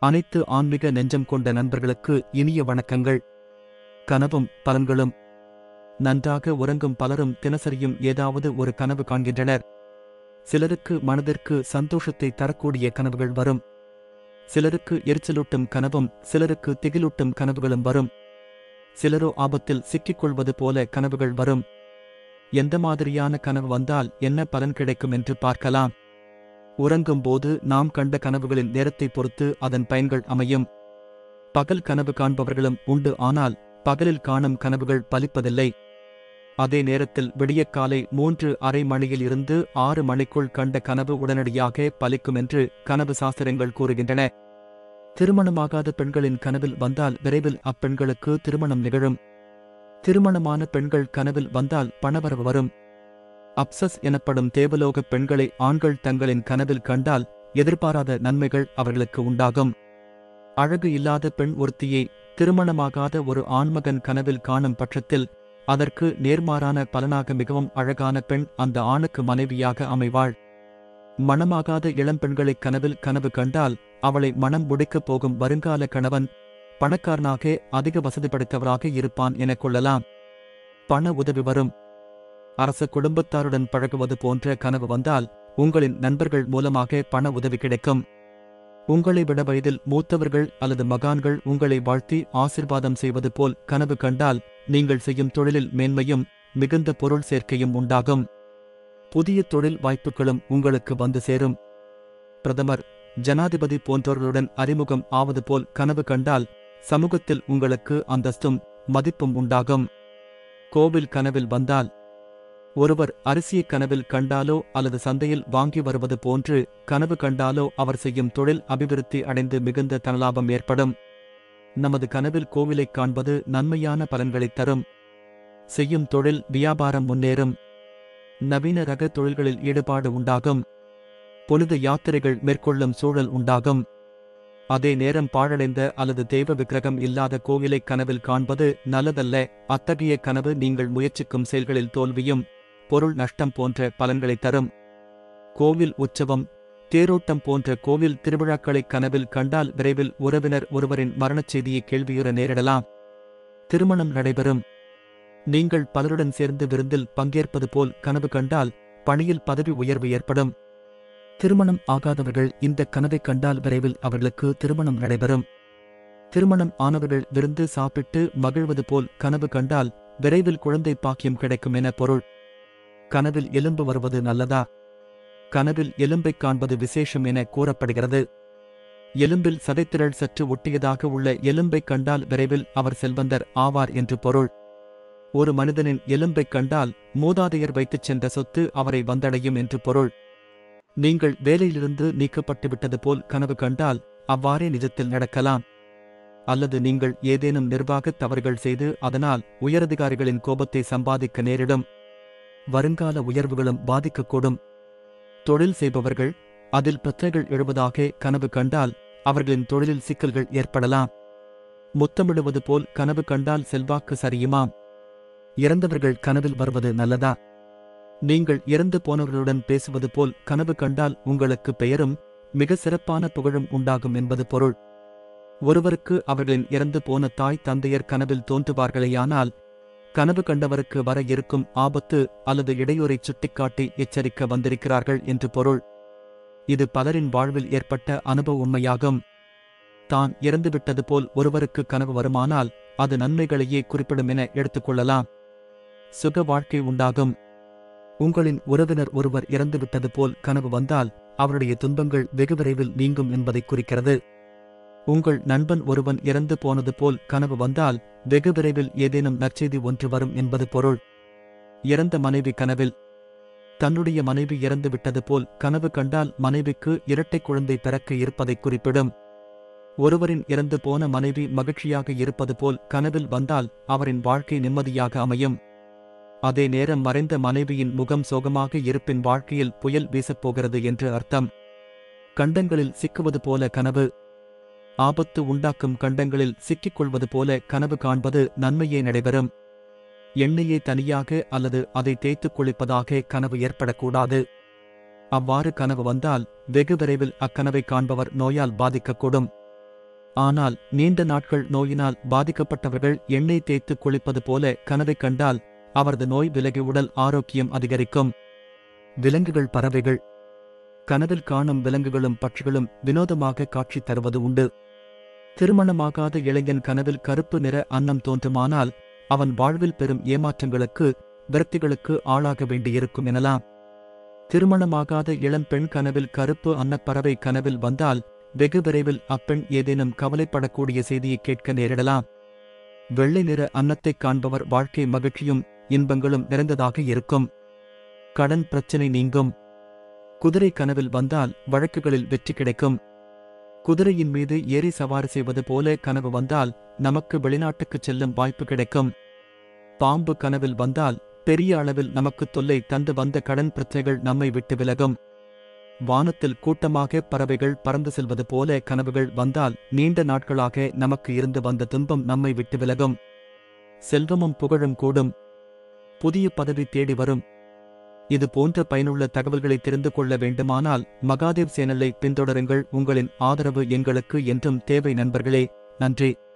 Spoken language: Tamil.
அனைத்து ஆன்மீக நெஞ்சம் கொண்ட நண்பர்களுக்கு இனிய வணக்கங்கள் கனவும் பலன்களும் நன்றாக உறங்கும் பலரும் தினசரியும் ஏதாவது ஒரு கனவு காண்கின்றனர் சிலருக்கு மனதிற்கு சந்தோஷத்தை தரக்கூடிய கனவுகள் வரும் சிலருக்கு எரிச்சலூட்டும் கனவும் சிலருக்கு திகிலூட்டும் கனவுகளும் வரும் சிலரோ ஆபத்தில் சிக்கிக்கொள்வது போல கனவுகள் வரும் எந்த மாதிரியான கனவு வந்தால் என்ன பலன் கிடைக்கும் என்று பார்க்கலாம் உறங்கும் போது நாம் கண்ட கனவுகளின் நேரத்தை பொறுத்து அதன் பயன்கள் அமையும் பகல் கனவு காண்பவர்களும் உண்டு ஆனால் பகலில் காணும் கனவுகள் பலிப்பதில்லை அதே நேரத்தில் விடியற்காலை மூன்று அரை மணியில் இருந்து ஆறு மணிக்குள் கண்ட கனவு உடனடியாக பலிக்கும் என்று கனவு சாஸ்திரங்கள் கூறுகின்றன திருமணமாகாத பெண்களின் கனவில் வந்தால் விரைவில் அப்பெண்களுக்கு திருமணம் நிகழும் திருமணமான பெண்கள் கனவில் வந்தால் பணவரவு வரும் அப்சஸ் எனப்படும் தேவலோக பெண்களை ஆண்கள் தங்களின் கனவில் கண்டால் எதிர்பாராத நன்மைகள் அவர்களுக்கு உண்டாகும் அழகு இல்லாத பெண் ஒருத்தியை திருமணமாகாத ஒரு ஆண்மகன் கனவில் காணும் பட்சத்தில் அதற்கு நேர்மாறான பலனாக மிகவும் அழகான பெண் அந்த ஆணுக்கு மனைவியாக அமைவாள் மணமாகாத இளம்பெண்களை கனவில் கனவு கண்டால் அவளை மனம் முடிக்கப் போகும் வருங்கால கணவன் பணக்காரனாக அதிக வசதி படைத்தவராக இருப்பான் எனக் கொள்ளலாம் பண உதவி வரும் அரச குடும்பத்தாருடன் பழகுவது போன்ற கனவு வந்தால் உங்களின் நண்பர்கள் மூலமாக பண உதவி கிடைக்கும் உங்களை விட வயதில் மூத்தவர்கள் அல்லது மகான்கள் உங்களை வாழ்த்தி ஆசிர்வாதம் செய்வது போல் கனவு கண்டால் நீங்கள் செய்யும் தொழிலில் மேன்மையும் மிகுந்த பொருள் சேர்க்கையும் உண்டாகும் புதிய தொழில் வாய்ப்புகளும் உங்களுக்கு வந்து சேரும் பிரதமர் ஜனாதிபதி போன்றவர்களுடன் அறிமுகம் ஆவது போல் கனவு கண்டால் சமூகத்தில் உங்களுக்கு அந்தஸ்தும் மதிப்பும் உண்டாகும் கோவில் கனவில் வந்தால் ஒருவர் அரிசியை கனவில் கண்டாலோ அல்லது சந்தையில் வாங்கி வருவது போன்று கனவு கண்டாலோ அவர் செய்யும் தொழில் அபிவிருத்தி அடைந்து மிகுந்த தனலாபம் ஏற்படும் நமது கனவில் கோவிலைக் காண்பது நன்மையான பலன்களைத் தரும் செய்யும் தொழில் வியாபாரம் முன்னேறும் நவீன ரக தொழில்களில் ஈடுபாடு உண்டாகும் புனித யாத்திரைகள் மேற்கொள்ளும் சூழல் உண்டாகும் அதே நேரம் பாழடைந்த அல்லது தெய்வ விக்கிரகம் இல்லாத கோவிலை கனவில் காண்பது நல்லதல்ல அத்தகைய கனவு நீங்கள் முயற்சிக்கும் செயல்களில் தோல்வியும் பொருள் நஷ்டம் போன்ற பலன்களை தரும் கோவில் உற்சவம் தேரோட்டம் போன்ற கோவில் திருவிழாக்களை கனவில் கண்டால் விரைவில் உறவினர் ஒருவரின் மரணச் செய்தியை கேள்வியுற நேரிடலாம் திருமணம் நடைபெறும் நீங்கள் பலருடன் சேர்ந்து விருந்தில் பங்கேற்பது போல் கனவு கண்டால் பணியில் பதவி உயர்வு ஏற்படும் திருமணம் ஆகாதவர்கள் இந்த கனவை கண்டால் விரைவில் அவர்களுக்கு திருமணம் நடைபெறும் திருமணம் ஆனவர்கள் விருந்து சாப்பிட்டு மகிழ்வது போல் கனவு கண்டால் விரைவில் குழந்தை பாக்கியம் கிடைக்கும் என பொருள் கனவில் எலும்பு வருவது நல்லதா கனவில் எலும்பைக் காண்பது விசேஷம் என கூறப்படுகிறது எலும்பில் சதைத்திரள் சற்று ஒட்டியதாக உள்ள எலும்பைக் கண்டால் விரைவில் அவர் செல்வந்தர் ஆவார் என்று பொருள் ஒரு மனிதனின் எலும்பைக் கண்டால் மூதாதையர் வைத்துச் சென்ற சொத்து அவரை வந்தடையும் என்று பொருள் நீங்கள் வேலையிலிருந்து நீக்கப்பட்டு விட்டது போல் கனவு கண்டால் அவ்வாறே நிஜத்தில் நடக்கலாம் அல்லது நீங்கள் ஏதேனும் நிர்வாகத் தவறுகள் செய்து அதனால் உயரதிகாரிகளின் கோபத்தை சம்பாதிக்க நேரிடும் வருங்கால உயர்வுகளும் பாதிக்கக்கூடும் தொழில் செய்பவர்கள் அதில் பிரச்சனைகள் எழுவதாக கனவு கண்டால் அவர்களின் தொழிலில் சிக்கல்கள் ஏற்படலாம் முத்தமிடுவது போல் கனவு கண்டால் செல்வாக்கு சரியுமாம் இறந்தவர்கள் கனவில் வருவது நல்லதா நீங்கள் இறந்து போனவர்களுடன் பேசுவது போல் கனவு கண்டால் உங்களுக்கு பெயரும் மிக சிறப்பான புகழும் உண்டாகும் என்பது பொருள் ஒருவருக்கு அவர்களின் இறந்து போன தாய் தந்தையர் கனவில் தோன்றுவார்களேயானால் கனவு கண்டவருக்கு வர இருக்கும் ஆபத்து அல்லது இடையூறை சுட்டிக்காட்டி எச்சரிக்க வந்திருக்கிறார்கள் என்று பொருள் இது பலரின் வாழ்வில் ஏற்பட்ட அனுபவ உண்மையாகும் தான் இறந்துவிட்டது போல் ஒருவருக்கு கனவு வருமானால் அது நன்மைகளையே குறிப்பிடும் என எடுத்துக்கொள்ளலாம் சுக வாழ்க்கை உண்டாகும் உங்களின் உறவினர் ஒருவர் இறந்துவிட்டது போல் கனவு வந்தால் அவருடைய துன்பங்கள் வெகு விரைவில் நீங்கும் என்பதை குறிக்கிறது உங்கள் நண்பன் ஒருவன் இறந்து போனது போல் கனவு வந்தால் வெகு விரைவில் ஏதேனும் நற்செய்தி ஒன்று வரும் என்பது பொருள் இறந்த மனைவி கனவில் தன்னுடைய மனைவி இறந்து விட்டது போல் கனவு கண்டால் மனைவிக்கு இரட்டை குழந்தை பிறக்க இருப்பதை குறிப்பிடும் ஒருவரின் இறந்து போன மனைவி மகிழ்ச்சியாக இருப்பது போல் கனவில் வந்தால் அவரின் வாழ்க்கை நிம்மதியாக அமையும் அதே நேரம் மறைந்த மனைவியின் முகம் சோகமாக இருப்பின் வாழ்க்கையில் புயல் வீசப்போகிறது என்று அர்த்தம் கண்டங்களில் சிக்குவது போல கனவு ஆபத்து உண்டாக்கும் கண்டங்களில் சிக்கிக் கொள்வது போல கனவு காண்பது நன்மையே நடைபெறும் எண்ணெயை தனியாக அல்லது அதை தேய்த்துக் குளிப்பதாக கனவு ஏற்படக்கூடாது அவ்வாறு கனவு வந்தால் வெகு விரைவில் அக்கனவை காண்பவர் நோயால் பாதிக்கக்கூடும் ஆனால் நீண்ட நாட்கள் நோயினால் பாதிக்கப்பட்டவர்கள் எண்ணெய் தேய்த்து குளிப்பது போல கனவை கண்டால் அவரது நோய் விலகி உடல் ஆரோக்கியம் அதிகரிக்கும் விலங்குகள் பறவைகள் கனவில் காணும் விலங்குகளும் பட்சிகளும் வினோதமாக காட்சி தருவது உண்டு திருமணமாகாத இளைஞன் கனவில் கருப்பு நிற அன்னம் தோன்றுமானால் அவன் வாழ்வில் பெறும் ஏமாற்றங்களுக்கு விரக்திகளுக்கு ஆளாக வேண்டியிருக்கும் எனலாம் திருமணமாகாத இளம் பெண் கனவில் கருப்பு அன்னப்பறவை கனவில் வந்தால் வெகு விரைவில் அப்பெண் ஏதேனும் கவலைப்படக்கூடிய செய்தியை கேட்க நேரிடலாம் வெள்ளை நிற அன்னத்தைக் காண்பவர் வாழ்க்கை மகிழ்ச்சியும் இன்பங்களும் நிறைந்ததாக இருக்கும் கடன் பிரச்சனை நீங்கும் குதிரை கனவில் வந்தால் வழக்குகளில் வெற்றி கிடைக்கும் குதிரையின் மீது ஏறி சவாரி செய்வது போல கனவு வந்தால் நமக்கு வெளிநாட்டுக்குச் செல்லும் வாய்ப்பு கிடைக்கும் பாம்பு கனவில் வந்தால் பெரிய அளவில் நமக்கு தொல்லை தந்து வந்த கடன் பிரச்சனைகள் நம்மை விட்டு விலகும் வானத்தில் கூட்டமாக பறவைகள் பறந்து செல்வது போல கனவுகள் வந்தால் நீண்ட நாட்களாக நமக்கு இருந்து வந்த துன்பம் நம்மை விட்டு விலகும் செல்வமும் புகழும் கூடும் புதிய பதவி தேடி வரும் இது போன்ற பயனுள்ள தகவல்களை தெரிந்து கொள்ள வேண்டுமானால் மகாதேவ் சேனலை பின்தொடருங்கள் உங்களின் ஆதரவு எங்களுக்கு என்றும் தேவை நண்பர்களே நன்றி